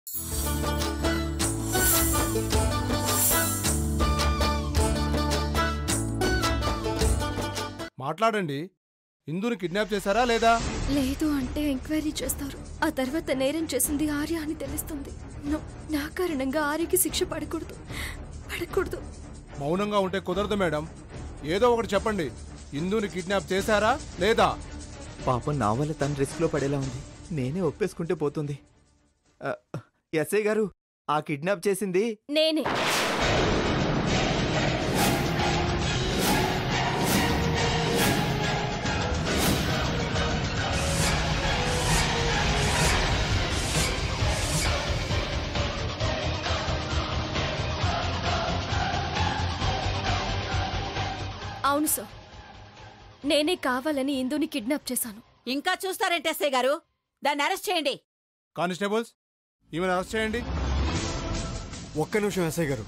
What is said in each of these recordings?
మాట్లాడండి ఇందుని కిడ్నాప్ చేశారా లేదా లేదు అంటే ఎంక్వైరీ చేస్తారు ఆ తర్వాత నేరం చేసింది ఆర్య అని తెలుస్తుంది నో- నా కారణంగా ఆర్యకి శిక్ష పడకూడదు పడకూడదు మౌనంగా ఉంటే కుదరదు మేడం ఏదో ఒకటి చెప్పండి ఇందుని కిడ్నాప్ చేశారా లేదా పాపం నా వల్ల తను రిస్క్లో పడేలా ఉంది నేనే ఒప్పేసుకుంటే పోతుంది ఆ, ఎస్ఐ గారు ఆ కిడ్నాప్ చేసింది నేనే అవును సార్ నేనే కావాలని ఇందుని కిడ్నాప్ చేశాను ఇంకా చూస్తారేంటి ఎస్ఐ గారు దాన్ని అరెస్ట్ చేయండి కానిస్టేబుల్స్ ఈమెను అరెస్ట్ చేయండి ఒక్క నిమిషం ఎస్ఐ గారు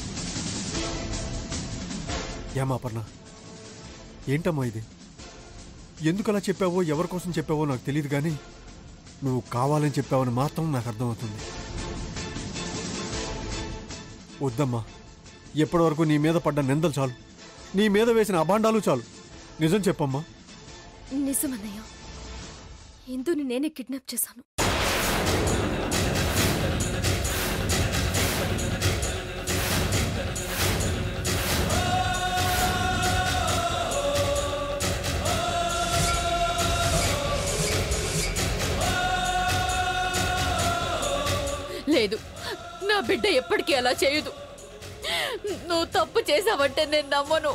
ఏమా అపర్ణ ఏంటమ్మా ఇది ఎందుకు అలా చెప్పావో ఎవరి కోసం చెప్పావో నాకు తెలియదు కానీ నువ్వు కావాలని చెప్పావని మాత్రం నాకు అర్థమవుతుంది వద్దమ్మా ఎప్పటివరకు నీ మీద పడ్డ నిందలు చాలు నీ మీద వేసిన అభాండాలు చాలు నిజం చెప్పమ్మా నిజమన్నయ్య ఇందుని నేనే కిడ్నాప్ చేశాను లేదు నా బిడ్డ ఎప్పటికీ అలా చేయదు నువ్వు తప్పు చేసావంటే నేను నమ్మను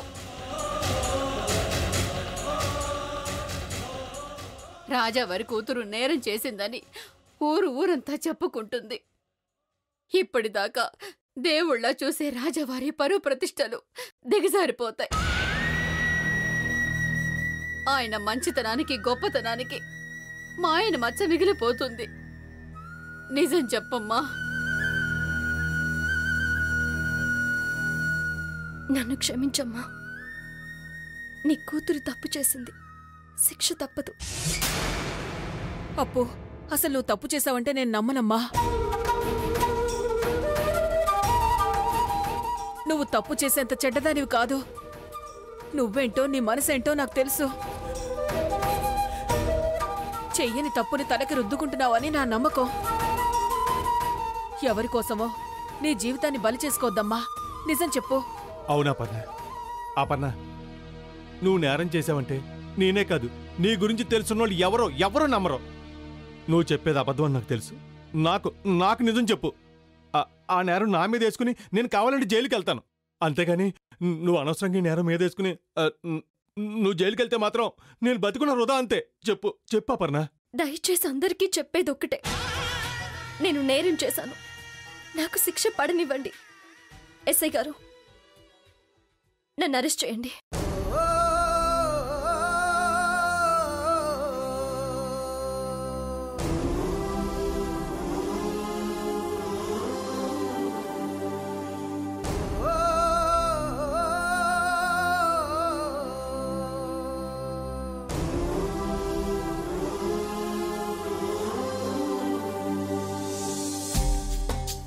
రాజా వారి కూతురు నేరం చేసిందని ఊరు ఊరంతా చెప్పుకుంటుంది ఇప్పటిదాకా దేవుళ్ళ చూసే రాజావారి పరువు ప్రతిష్టలు దిగజారిపోతాయి ఆయన మంచితనానికి గొప్పతనానికి మా ఆయన మచ్చ మిగిలిపోతుంది నిజం చెప్పమ్మా నన్ను క్షమించమ్మా నీ కూతురు తప్పు చేసింది శిక్ష తప్పదు అప్పు అసలు నువ్వు తప్పు చేసావంటే నేను నమ్మనమ్మా నువ్వు తప్పు చేసేంత చెడ్డదానివి కాదు నువ్వేంటో నీ మనసేంటో నాకు తెలుసు చెయ్యని తప్పుని తలకి రుద్దుకుంటున్నావని నా నమ్మకం ఎవరి కోసమో నీ జీవితాన్ని బలి చేసుకోవద్దమ్మా నిజం చెప్పు అవునా పర్ణ ఆ పర్ణ నువ్వు నేరం చేసావంటే నేనే కాదు నీ గురించి తెలుసున్న వాళ్ళు ఎవరో ఎవరో నమ్మరో నువ్వు చెప్పేది అబద్ధం అని నాకు తెలుసు నాకు నాకు నిజం చెప్పు ఆ- ఆ నేరం నా మీద వేసుకుని నేను కావాలంటే జైలుకి వెళ్తాను అంతేగాని నువ్వు అనవసరంగా ఈ నేరం మీద వేసుకుని ఆ, న్- నువ్వు జైలుకి వెళ్తే మాత్రం నేను బతుకున్న వృధా అంతే చెప్పు చెప్పు అపర్ణ దయచేసి అందరికీ చెప్పేది ఒక్కటే నేను నేరం చేశాను నాకు శిక్ష పడనివ్వండి ఎస్ఐ గారు నన్ను అరెస్ట్ చేయండి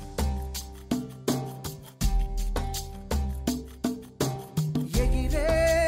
ఎగిరే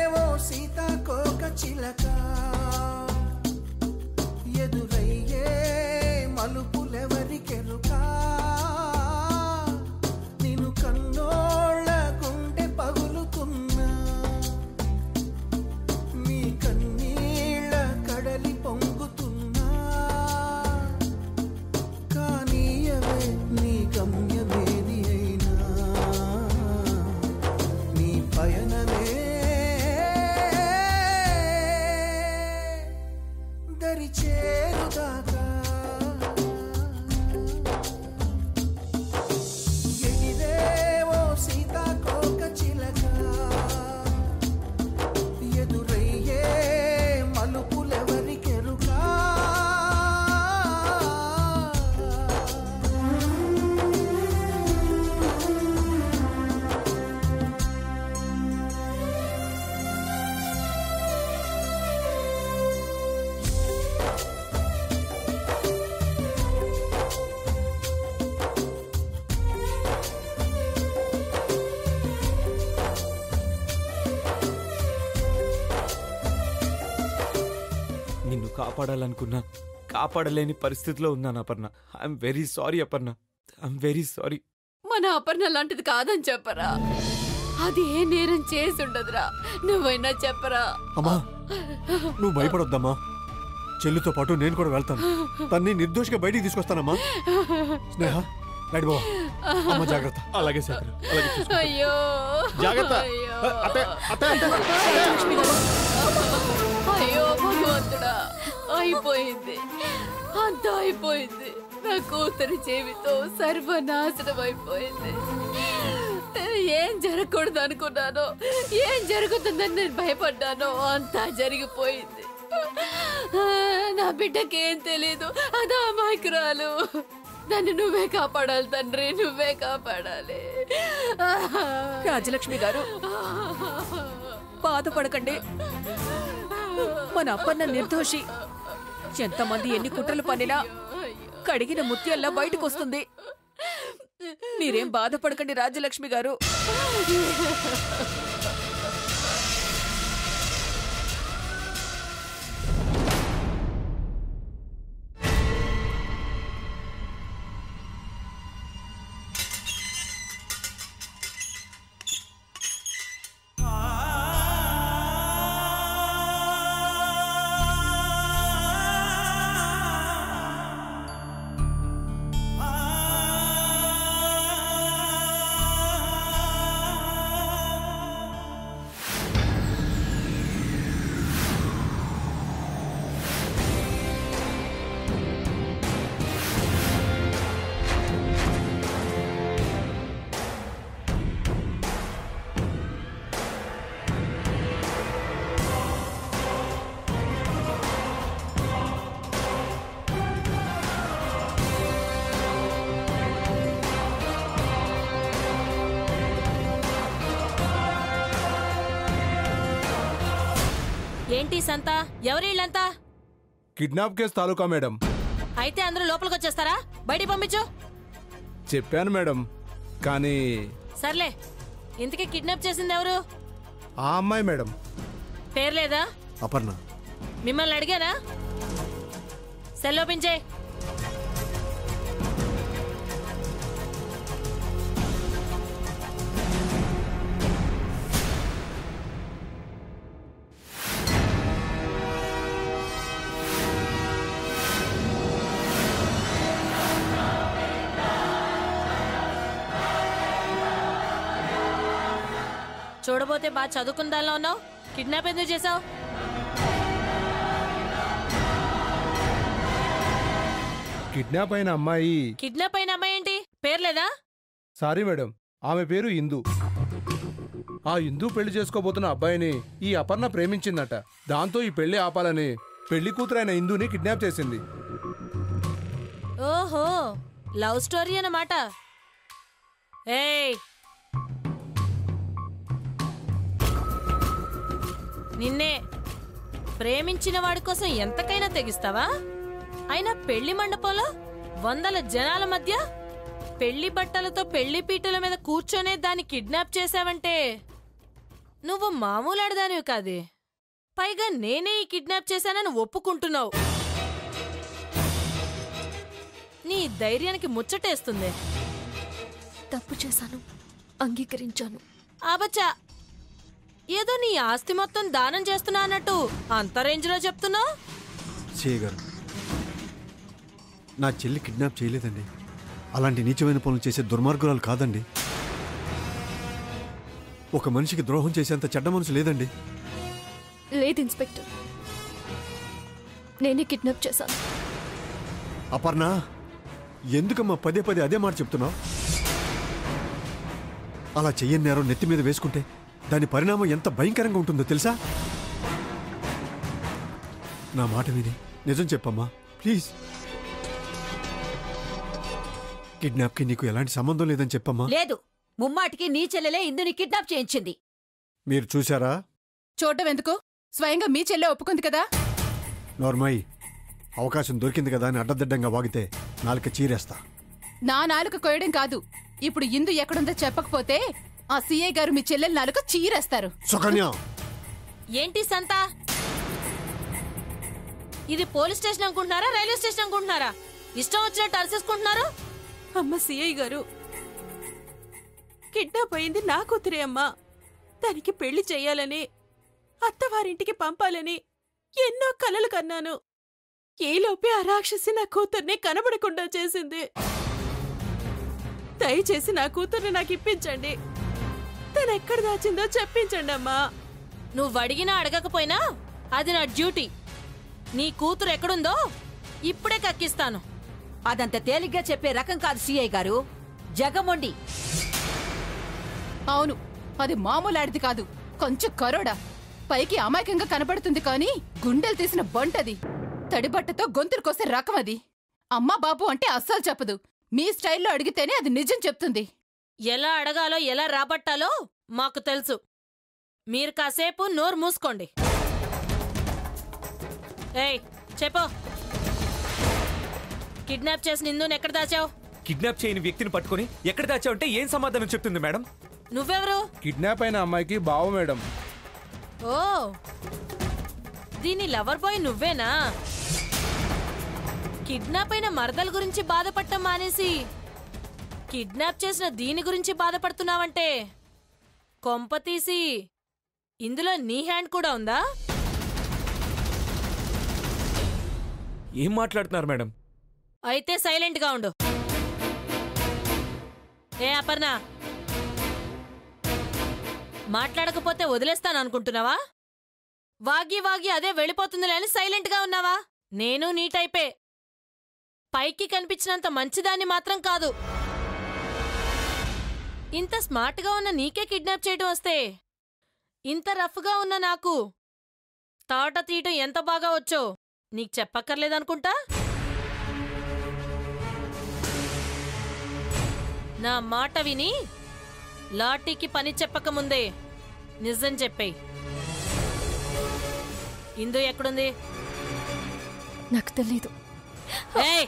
కాపాడాలనుకున్నా కాపాడలేని పరిస్థితిలో ఉన్నాను Aparna I'm very sorry Aparna I'm very sorry మన అపర్ణ లాంటిది కాదని చెప్పరా అది ఏ నేరం చేసి ఉండదురా నువ్వైనా చెప్పరా అమ్మా నువ్వు భయపడొద్దమ్మా చెల్లితో పాటు నేను కూడా వెళ్తాను తన్ని నిర్దోషిగా బయటికి తీసుకొస్తానమ్మా స్నేహ రైట్ బావా అమ్మ జాగ్రత్త అలాగే సార్ అలాగే చూసుకో. అయ్యో జాగ్రత్త అయ్యో. అత్తే అత్తే అత్తే అయ్యో భగవంతుడా అయిపోయింది అంతా అయిపోయింది నా కూతురి జీవితం సర్వనాశనం అయిపోయింది ఏం జరగకూడదు అనుకున్నానో ఏం జరుగుతుందని నేను భయపడ్డానో అంతా జరిగిపోయింది నా బిడ్డకేం తెలీదు అదా అమాయకురాలు దాన్ని నువ్వే కాపాడాలి తండ్రి నువ్వే కాపాడాలి రాజలక్ష్మి గారు బాధపడకండి మన అప్పన్న నిర్దోషి ఎంతమంది ఎన్ని కుట్రలు పన్నినా కడిగిన ముత్యాల్లా బయటకు వస్తుంది మీరేం బాధపడకండి రాజలక్ష్మి గారు ఏంటి సంత ఎవరిళ్ళంతా కిడ్నాప్ కేసు తాలూకా మేడం అయితే అందరూ లోపలికి వచ్చేస్తారా బయటికి పంపించు చెప్పాను మేడం కానీ సర్లే ఇంతకీ కిడ్నాప్ చేసింది ఎవరు ఆ అమ్మాయి మేడం పేరు లేదా అపర్ణ మిమ్మల్ని అడిగానా సెల్ ఓపెన్ చేయి చూడబోతే బాగా చదువుకుందాలో ఉన్నావు కిడ్నాప్ ఎందుకు చేసావు కిడ్నాప్ అయిన అమ్మాయి కిడ్నాప్ అయిన అమ్మాయి ఏంటి పేరు లేదా సారీ మేడం ఆమె పేరు ఇందు ఆ ఇందు పెళ్లి చేసుకోబోతున్న అబ్బాయిని ఈ అపర్ణ ప్రేమించిందట దాంతో ఈ పెళ్లి ఆపాలని పెళ్లి కూతురైన ఇందుని కిడ్నాప్ చేసింది ఓహో లవ్ స్టోరీ అన్నమాట ఏయ్ నిన్నే ప్రేమించిన వాడి కోసం ఎంతకైనా తెగిస్తావా అయినా పెళ్లి మండపంలో వందల జనాల మధ్య పెళ్లి బట్టలతో పెళ్లి పీటల మీద కూర్చొనే దాన్ని కిడ్నాప్ చేశావంటే నువ్వు మామూలు ఆడదానివి కాదే పైగా నేనే ఈ కిడ్నాప్ చేశానని ఒప్పుకుంటున్నావు నీ ధైర్యానికి ముచ్చటేస్తుంది తప్పు చేశాను అంగీకరించాను ఆబచ్చా ఏదో నీ ఆస్తి మొత్తం దానం చేస్తున్నా అన్నట్టు అంత రేంజ్లో చెప్తున్నావు చేయగారు నా చెల్లి కిడ్నాప్ చేయలేదండి అలాంటి నీచమైన పనులు చేసే దుర్మార్గురాలు కాదండి ఒక మనిషికి ద్రోహం చేసేంత చెడ్డ మనసు లేదండి లేదు ఇన్స్పెక్టర్ నేనే కిడ్నాప్ చేశాను అపర్ణ ఎందుకమ్మా పదే పదే అదే మాట చెప్తున్నావు అలా చెయ్యని నేరం నెత్తి మీద వేసుకుంటే దాని పరిణామం ఎంత భయంకరంగా ఉంటుందో తెలుసా నా మాట విని నిజం చెప్పమ్మా ప్లీజ్ కిడ్నాప్కి నీకు ఎలాంటి సంబంధం లేదని చెప్పమ్మా లేదు ముమ్మాటికి నీ చెల్లెలే ఇందుని కిడ్నాప్ చేయించింది మీరు చూసారా చూడటం ఎందుకు స్వయంగా మీ చెల్లె ఒప్పుకుంది కదా నోర్మాయి అవకాశం దొరికింది కదా అని అడ్డదిడ్డంగా వాగితే నాలుక చీరేస్తా నా నాలుక కోయడం కాదు ఇప్పుడు ఇందు ఎక్కడుందో చెప్పకపోతే ఆ సీఐ గారు మీ చెల్లెల నాలుక చీరేస్తారు సుకన్య ఏంటి సంత ఇది పోలీస్ స్టేషన్ అనుకుంటున్నారా రైల్వే స్టేషన్ అనుకుంటున్నారా ఇష్టం వచ్చినట్టు అరిసేసుకుంటున్నారు అమ్మ సిఐ గారు కిడ్నాప్ అయింది నా కూతురే అమ్మా దానికి పెళ్లి చెయ్యాలని అత్తవారింటికి పంపాలని ఎన్నో కలలు కన్నాను ఈలోపే ఆ రాక్షసి నా కూతుర్ని కనబడకుండా చేసింది దయచేసి నా కూతుర్ని నాకు ఇప్పించండి తను ఎక్కడ దాచిందో చెప్పించండి అమ్మా నువ్వు అడిగినా అడగకపోయినా అది నా డ్యూటీ నీ కూతురు ఎక్కడుందో ఇప్పుడే కక్కిస్తాను అదంత తేలిగ్గా చెప్పే రకం కాదు సిఐ గారు జగమొండి అవును అది మామూలు ఆడిది కాదు కొంచెం కరోడా పైకి అమాయకంగా కనపడుతుంది కానీ గుండెలు తీసిన బంటది తడిబట్టతో గొంతులు కోసే రకం అది అమ్మా బాబు అంటే అస్సలు చెప్పదు మీ స్టైల్లో అడిగితేనే అది నిజం చెప్తుంది ఎలా అడగాలో ఎలా రాబట్టాలో మాకు తెలుసు మీరు కాసేపు నోరు మూసుకోండి ఏయ్ చెప్పు కిడ్నాప్ చేసిన నిన్ను ఎక్కడ దాచావు కిడ్నాప్ చేయని వ్యక్తిని పట్టుకొని ఎక్కడ దాచావంటే ఏం సమాధానం చెప్తుంది మేడం నువ్వెవరు కిడ్నాప్ అయిన అమ్మాయికి బావ మేడం ఓ దీని లవర్ బాయ్ నువ్వేనా కిడ్నాప్ అయిన మరదల గురించి బాధపడటం మానేసి కిడ్నాప్ చేసిన దీని గురించి బాధపడుతున్నావంటే కొంప తీసి ఇందులో నీ హ్యాండ్ కూడా ఉందా ఏం మాట్లాడుతున్నారు మేడం అయితే సైలెంట్ గా ఉండు ఏ అపర్ణ మాట్లాడకపోతే వదిలేస్తాను అనుకుంటున్నావా వాగి వాగి అదే వెళ్ళిపోతుందిలే అని సైలెంట్ గా ఉన్నావా నేను నీ టైపే పైకి కనిపించినంత మంచిదాన్ని మాత్రం కాదు ఇంత స్మార్ట్ గా ఉన్న నీకే కిడ్నాప్ చేయడం వస్తే ఇంత రఫ్గా ఉన్న నాకు తాట తీయటం ఎంత బాగా వచ్చో నీకు చెప్పక్కర్లేదనుకుంటా నా మాట విని లాఠీకి పని చెప్పకముందే నిజం చెప్పేయ్ ఇందు ఎక్కడుంది నాకు తెలీదు ఏయ్!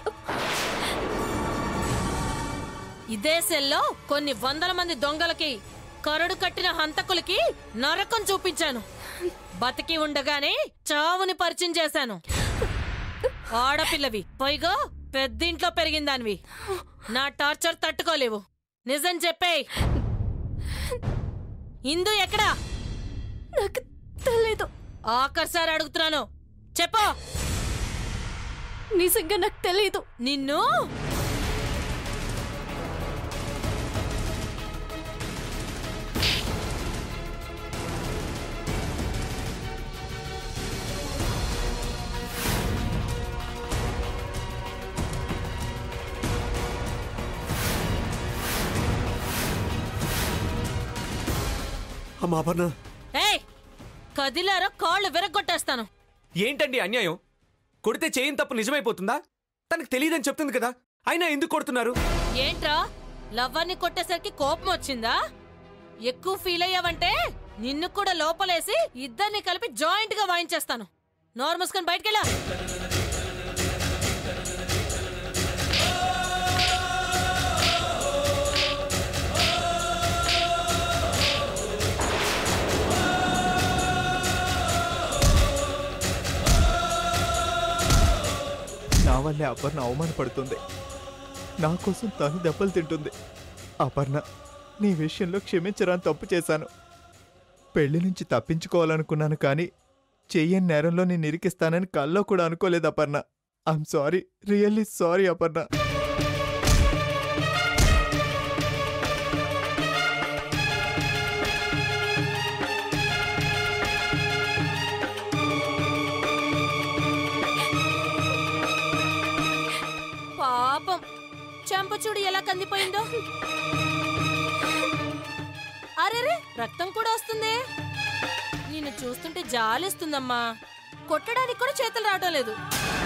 ఇదే సెల్లో కొన్ని వందల మంది దొంగలకి కరడు కట్టిన హంతకులకి నరకం చూపించాను బతికి ఉండగానే చావుని పరిచయం చేశాను ఆడపిల్లవి పైగా పెద్దింట్లో పెరిగిందానివి నా టార్చర్ తట్టుకోలేవు నిజం చెప్పేయ్ ఇందు ఎక్కడా నాకు తెలీదు ఆఖరిసారి అడుగుతున్నాను చెప్పు నిజంగా నాకు తెలీదు నిన్ను అమ్మా అపర్ణ ఏయ్ కదిలారో కాళ్ళు విరగొట్టేస్తాను ఏంటండి అన్యాయం కొడితే చేయని తప్పు నిజమైపోతుందా తనకు తెలియదని చెప్తుంది కదా అయినా ఎందుకు కొడుతున్నారు ఏంట్రా లవ్వర్ని కొట్టేసరికి కోపం వచ్చిందా ఎక్కువ ఫీల్ అయ్యావంటే నిన్ను కూడా లోపలేసి ఇద్దరిని కలిపి జాయింట్ గా వాయించేస్తాను నోరు మూసుకొని బయటకెళ్ళా నా వల్లే అపర్ణ అవమానపడుతుంది నా కోసం తను దెబ్బలు తింటుంది అపర్ణ నీ విషయంలో క్షమించరాని తప్పు చేశాను పెళ్లి నుంచి తప్పించుకోవాలనుకున్నాను కానీ చెయ్యని నేరంలో నేను ఇరికిస్తానని కల్లో కూడా అనుకోలేదు Aparna I'm sorry really sorry Aparna పాపం చెంపచూడు ఎలా కందిపోయిందో అరెరే రక్తం కూడా వస్తుంది నిన్ను చూస్తుంటే జాలిస్తుందమ్మా కొట్టడానికి కూడా చేతులు రావటం లేదు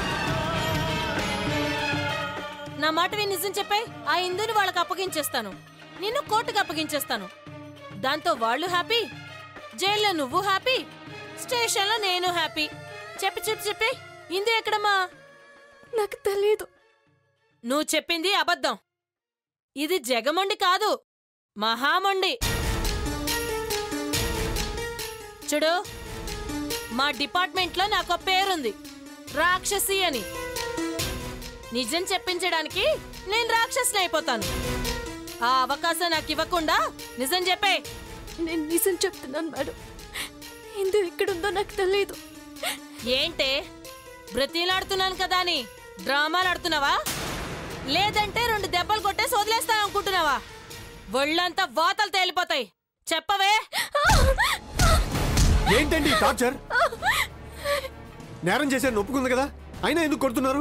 నా మాట విని నిజం చెప్పాయి ఆ ఇందుని వాళ్ళకి అప్పగించేస్తాను నిన్ను కోర్టుకు అప్పగించేస్తాను దాంతో వాళ్ళు హ్యాపీ జైల్లో నువ్వు హ్యాపీ స్టేషన్లో నేను హ్యాపీ చెప్పి చెప్పి చెప్పి ఇందు ఎక్కడమ్మా నాకు తెలీదు నువ్వు చెప్పింది అబద్ధం ఇది జగమొండి కాదు మహామొండి చూడు మా డిపార్ట్మెంట్లో నాకు ఒక పేరుంది రాక్షసి అని నిజం చెప్పించడానికి నేను రాక్షసుని అయిపోతాను ఆ అవకాశం నాకు ఇవ్వకుండా నిజం చెప్పే నేను నిజం చెప్తున్నాను మేడం ఇందు ఎక్కడుందో నాకు తెలియదు ఏంటే బ్రతిలాడుతున్నాను కదా అని డ్రామాలు ఆడుతున్నావా లేదంటే రెండు దెబ్బలు కొట్టేసి వదిలేస్తాను అనుకుంటున్నావా ఒళ్ళంతా వాతలు తేలిపోతాయి చెప్పవే ఏంటండి ఈ టార్చర్ నేరం చేశాను ఒప్పుకుంది కదా అయినా ఎందుకు కొడుతున్నారు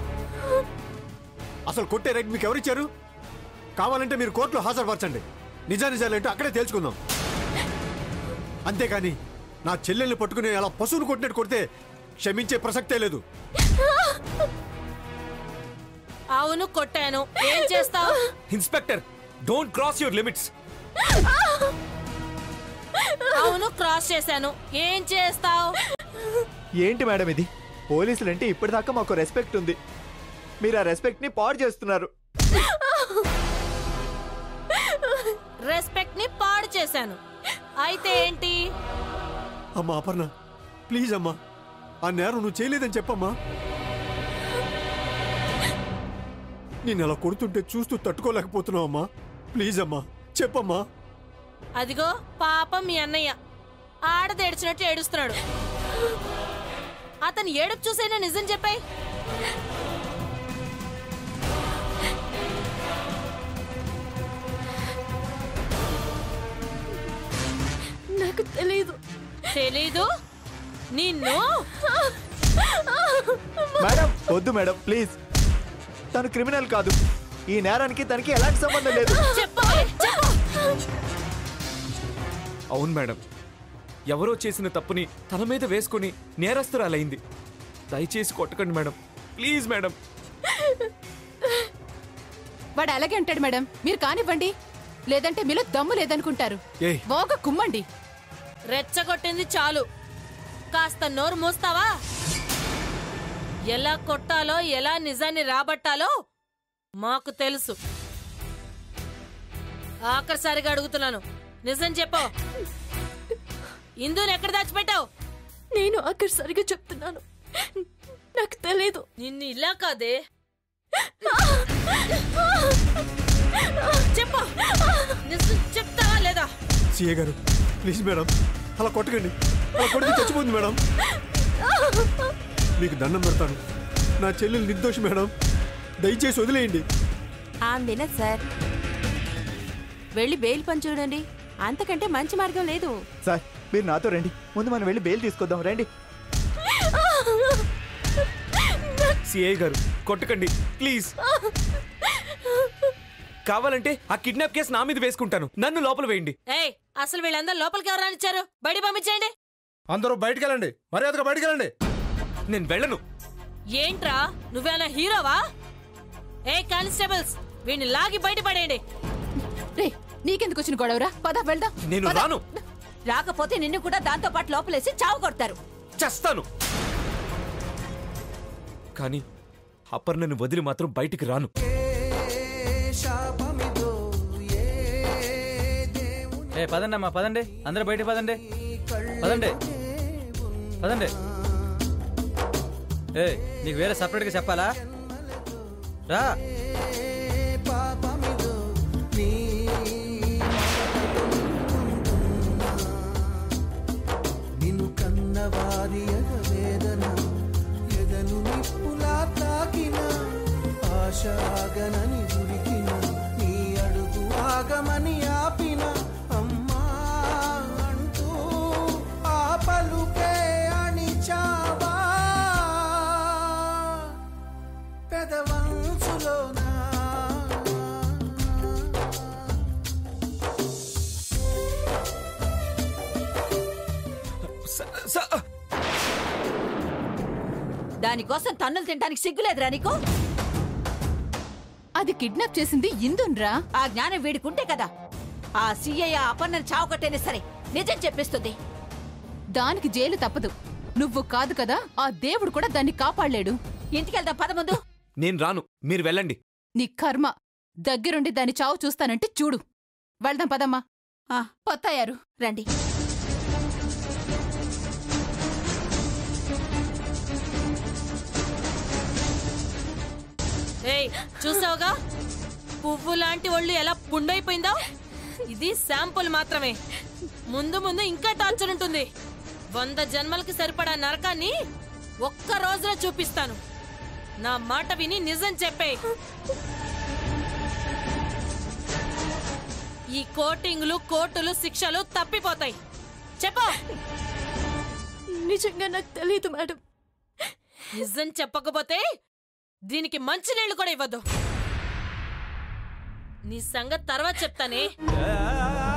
అసలు కొట్టే రైట్ మీకు ఎవరిచ్చారు కావాలంటే మీరు కోర్టులో హాజరుపరచండి నిజానిజాలేంటో అక్కడే తేల్చుకుందాం అంతేకాని నా చెల్లెల్ని పట్టుకుని అలా పశువును కొట్టినట్టు కొడితే క్షమించే ప్రసక్తే లేదు అవును కొట్టాను ఏం చేస్తావు inspector don't cross your limits అవును క్రాస్ చేశాను ఏం చేస్తావు ఏంటి మేడం ఇది పోలీసులంటే ఇప్పటిదాకా మాకు రెస్పెక్ట్ ఉంది మీరు ఆ రెస్పెక్ట్ ని పాడు చేస్తున్నారు రెస్పెక్ట్ ని పాడు చేశాను అయితే ఏంటి అమ్మా అపర్ణ ప్లీజ్ అమ్మా ఆ నేరం నువ్వు చేయలేదని చెప్పమ్మా నేను అలా కొడుతుంటే చూస్తూ తట్టుకోలేకపోతున్నావు అమ్మా ప్లీజ్ అమ్మా చెప్పమ్మా అదిగో పాపం మీ అన్నయ్య ఆడదేడ్చినట్టు ఏడుస్తున్నాడు అతను ఏడుపు చూసైనా నిజం చెప్పాయి నాకు తెలియదు తెలీదు నిన్ను మేడం వద్దు మేడం ప్లీజ్ తను క్రిమినల్ కాదు ఈ నేరానికి తనకి ఎలాంటి సంబంధం లేదు చెప్పవే చెప్పు అవును మేడం ఎవరో చేసిన తప్పుని తన మీద వేసుకుని నేరస్తురాలైంది దయచేసి కొట్టకండి మేడం ప్లీజ్ మేడం వాడు అలాగే అంటాడు మేడం మీరు కానివ్వండి లేదంటే మీలో దమ్ము లేదనుకుంటారు ఏయ్ బాగా కుమ్మండి రెచ్చగొట్టింది చాలు కాస్త నోరు మూస్తావా ఎలా కొట్టాలో ఎలా నిజాన్ని రాబట్టాలో మాకు తెలుసు ఆఖరిసారిగా అడుగుతున్నాను నిజం చెప్పు ఇందుని ఎక్కడ దాచిపెట్టావు నేను ఆఖరిసరిగా చెప్తున్నాను నాకు తెలియదు నిన్ను ఇలా కాదే చెప్పు నిజం చెప్తావా లేదా సిఏ గారు ప్లీజ్ మేడం అలా కొట్టకండి అలా కొడితే చచ్చిపోతుంది మేడం మీకు దండం పెడతాను నా చెల్లెలు నిర్దోషి మేడం దయచేసి వదిలేయండి ఆందిన సార్ వెళ్ళి బెయిల్ పని చూడండి అంతకంటే మంచి మార్గం లేదు సార్ మీరు నాతో రండి ముందు మనం వెళ్ళి బెయిల్ తీసుకొద్దాం రండి సిఐ గారు కొట్టకండి ప్లీజ్ కావాలంటే ఆ కిడ్నాప్ కేసు నా మీద వేసుకుంటాను నన్ను లోపల వేయండి ఏయ్ అసలు వీళ్ళందరూ లోపలికి ఎవరు రానిచ్చారు బయట పంపించేయండి అందరూ బయటికి వెళ్ళండి మర్యాదగా బయటికి వెళ్ళండి నేను వెళ్ళను ఏంట్రా నువ్వేనా హీరోవా ఏ కానిస్టేబుల్స్ వీడిని లాగి బయట పడేయండి రే నీకెందుకు వచ్చిన గొడవరా పద వెళ్దాం నేను పద. రాను రాకపోతే నిన్ను కూడా దాంతో పాటు లోపలేసి చావు కొడతారు చస్తాను కానీ అపర్ణను వదిలి మాత్రం బయటికి రాను ఏ పదండి అమ్మా పదండి అందరూ బయటికి పదండి పదండి పదండి ఏ నీకు వేరే సపరేట్గా చెప్పాలా రా నిన్ను కన్నవారి ఎగవేదన ఎదను నిప్పులా తాకిన ఆశ ఆగనని ఉరికిన నీ అడుగు ఆగమని ఆపిన అమ్మా అంటూ ఆ పలుకే అణిచావా పెదవంచులోనా దానికోసం తన్నులు తినడానికి సిగ్గులేదురా నీకు అది కిడ్నాప్ చేసింది ఇందున్రా ఆ జ్ఞానం వీడికుంటే కదా ఆ సీఐ ఆ అపన్నని చావు కొట్టేనే సరే నిజం చెప్పిస్తుంది దానికి జైలు తప్పదు నువ్వు కాదు కదా ఆ దేవుడు కూడా దాన్ని కాపాడలేడు ఇంటికెళ్దాం పద ముందు నేను రాను మీరు వెళ్ళండి నీ కర్మ దగ్గరుండి దాని చావు చూస్తానంటే చూడు వెళ్దాం పదమ్మా ఆ, పొత్తయ్యారు రండి ఏయ్ చూసావుగా పువ్వు లాంటి ఒళ్ళు ఎలా పుండైపోయిందో ఇది శాంపుల్ మాత్రమే ముందు ముందు ఇంకా టార్చర్ ఉంటుంది వంద జన్మలకి సరిపడా నరకాన్ని ఒక్క రోజులో చూపిస్తాను నా మాట విని నిజం చెప్పే ఈ కోటింగ్లు కోర్టులు శిక్షలు తప్పిపోతాయి చెప్పు నిజంగా నాకు తెలియదు మేడం నిజం చెప్పకపోతే దీనికి మంచినీళ్ళు కూడా ఇవ్వద్దు నీ సంగతి తర్వాత చెప్తానే ఆ